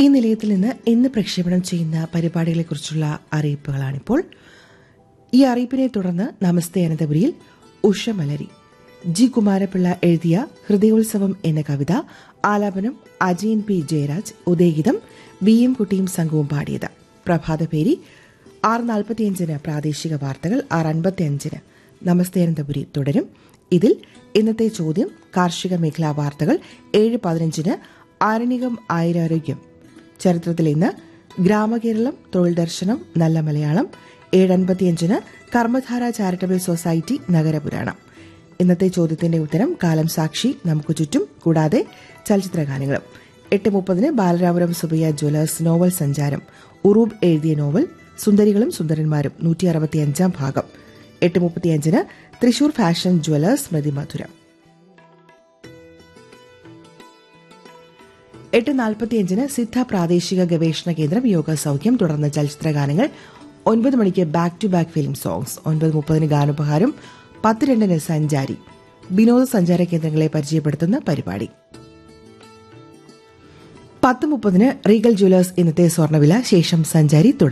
ഈ നിലയത്തിൽ നിന്ന് ഇന്ന് പ്രക്ഷേപണം ചെയ്യുന്ന പരിപാടികളെക്കുറിച്ചുള്ള അറിയിപ്പുകളാണിപ്പോൾ ഈ അറിയിപ്പിനെ തുടർന്ന് നമസ്തേ അനന്തപുരിയിൽ ഉഷമലരി ജി കുമാരപിള്ള എഴുതിയ ഹൃദയോത്സവം എന്ന കവിത ആലാപനം അജയൻ പി ജയരാജ് ഉദയഗീതം ബി എം കുട്ടിയും സംഘവും പാടിയത് പ്രഭാതപേരി ആറ് നാൽപ്പത്തിയഞ്ചിന് പ്രാദേശിക വാർത്തകൾ ആറ് അൻപത്തിയഞ്ചിന് നമസ്തേ അനന്തപുരി തുടരും ഇതിൽ ഇന്നത്തെ ചോദ്യം കാർഷിക മേഖലാ വാർത്തകൾ ഏഴ് പതിനഞ്ചിന് ആരണികം ആയിരാരോഗ്യം ചരിത്രത്തിൽ ഇന്ന് ഗ്രാമകേരളം തൊഴിൽ ദർശനം നല്ല മലയാളം ഏഴ് അൻപത്തിയഞ്ചിന് കർമ്മധാര ചാരിറ്റബിൾ സൊസൈറ്റി നഗരപുരാണം ഇന്നത്തെ ചോദ്യത്തിന്റെ ഉത്തരം കാലം സാക്ഷി നമുക്ക് ചുറ്റും കൂടാതെ ചലച്ചിത്രഗാനങ്ങളും എട്ട് മുപ്പതിന് ബാലരാപുരം സുബയ്യ ജ്വല്ലേഴ്സ് നോവൽ സഞ്ചാരം ഉറൂബ് എഴുതിയ നോവൽ സുന്ദരികളും സുന്ദരന്മാരും നൂറ്റി അറുപത്തിയഞ്ചാം ഭാഗം എട്ട് മുപ്പത്തിയഞ്ചിന് തൃശൂർ ഫാഷൻ ജ്വല്ലേഴ്സ് സ്മൃതി മധുരം എട്ട് നാൽപ്പത്തിയഞ്ചിന് സിദ്ധ പ്രാദേശിക ഗവേഷണ കേന്ദ്രം യോഗ സൗഖ്യം തുടർന്ന് ചലച്ചിത്ര ഗാനങ്ങൾ ഒൻപത് മണിക്ക് back to back film songs ഒൻപത് മുപ്പതിന് ഗാനോപഹാരം പത്ത് രണ്ടിന് സഞ്ചാരി വിനോദസഞ്ചാര കേന്ദ്രങ്ങളെ പരിചയപ്പെടുത്തുന്ന പരിപാടി പത്ത് മുപ്പതിന് റീഗൽ ജ്വല്ലേഴ്സ് ഇന്നത്തെ സ്വർണ്ണവില ശേഷം സഞ്ചാരി തുടരും